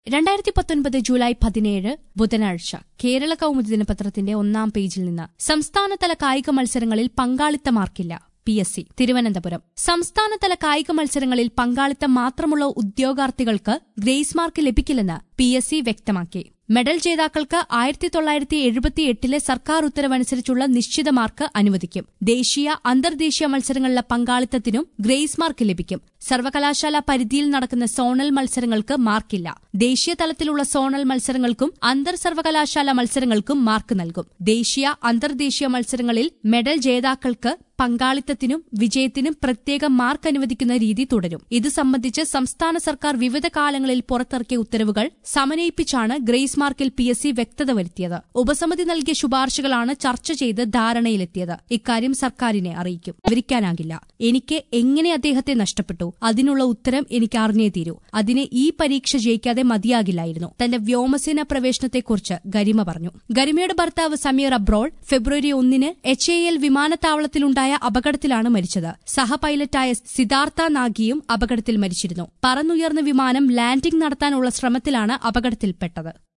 രണ്ടായിരത്തി പത്തൊൻപത് ജൂലൈ പതിനേഴ് ബുധനാഴ്ച കേരള കൗമുദി ദിനപത്രത്തിന്റെ ഒന്നാം പേജിൽ നിന്ന് സംസ്ഥാനതല കായിക മത്സരങ്ങളിൽ പങ്കാളിത്തമാർക്കില്ല പി എസ് സി തിരുവനന്തപുരം സംസ്ഥാനതല കായിക മത്സരങ്ങളിൽ പങ്കാളിത്തം മാത്രമുള്ള ഉദ്യോഗാർത്ഥികൾക്ക് ഗ്രേസ് മാർക്ക് ലഭിക്കില്ലെന്ന് പി എസ് സി വ്യക്തമാക്കി മെഡൽ ജേതാക്കൾക്ക് ആയിരത്തി തൊള്ളായിരത്തി എഴുപത്തിയെട്ടിലെ സർക്കാർ ഉത്തരവനുസരിച്ചുള്ള നിശ്ചിത മാർക്ക് അനുവദിക്കും ദേശീയ അന്തർദേശീയ മത്സരങ്ങളിലെ പങ്കാളിത്തത്തിനും ഗ്രേസ് മാർക്ക് ലഭിക്കും സർവകലാശാല പരിധിയിൽ നടക്കുന്ന സോണൽ മത്സരങ്ങൾക്ക് മാർക്കില്ല ദേശീയ തലത്തിലുള്ള സോണൽ മത്സരങ്ങൾക്കും അന്തർ സർവകലാശാല മത്സരങ്ങൾക്കും മാർക്ക് നൽകും ദേശീയ അന്തർദേശീയ മത്സരങ്ങളിൽ മെഡൽ ജേതാക്കൾക്ക് പങ്കാളിത്തത്തിനും വിജയത്തിനും പ്രത്യേക മാർക്ക് അനുവദിക്കുന്ന രീതി തുടരും ഇത് സംബന്ധിച്ച് സംസ്ഥാന സർക്കാർ വിവിധ കാലങ്ങളിൽ പുറത്തിറക്കിയ ഉത്തരവുകൾ സമന്വയിപ്പിച്ചാണ് ഗ്രേസ് മാർക്കിൽ പി എസ് സി വ്യക്തത വരുത്തിയത് ഉപസമിതി നൽകിയ ശുപാർശകളാണ് ചർച്ച ചെയ്ത് ധാരണയിലെത്തിയത് ഇക്കാര്യം സർക്കാരിനെ അറിയിക്കും വിവരിക്കാനാകില്ല എനിക്ക് എങ്ങനെ അദ്ദേഹത്തെ നഷ്ടപ്പെട്ടു അതിനുള്ള ഉത്തരം എനിക്ക് അറിഞ്ഞേ തീരൂ അതിന് ഈ പരീക്ഷ ജയിക്കാതെ മതിയാകില്ലായിരുന്നു തന്റെ വ്യോമസേന പ്രവേശനത്തെക്കുറിച്ച് ഗരിമ പറഞ്ഞു ഗരിമയുടെ ഭർത്താവ് സമീർ അബ്രോൾ ഫെബ്രുവരി ഒന്നിന് എച്ച് എ എൽ വിമാനത്താവളത്തിലുണ്ടായ അപകടത്തിലാണ് മരിച്ചത് സഹ പൈലറ്റായ സിദ്ധാർത്ഥ നാഗിയും അപകടത്തിൽ മരിച്ചിരുന്നു പറന്നുയർന്ന വിമാനം ലാൻഡിംഗ് നടത്താനുള്ള ശ്രമത്തിലാണ് അപകടത്തിൽപ്പെട്ടത്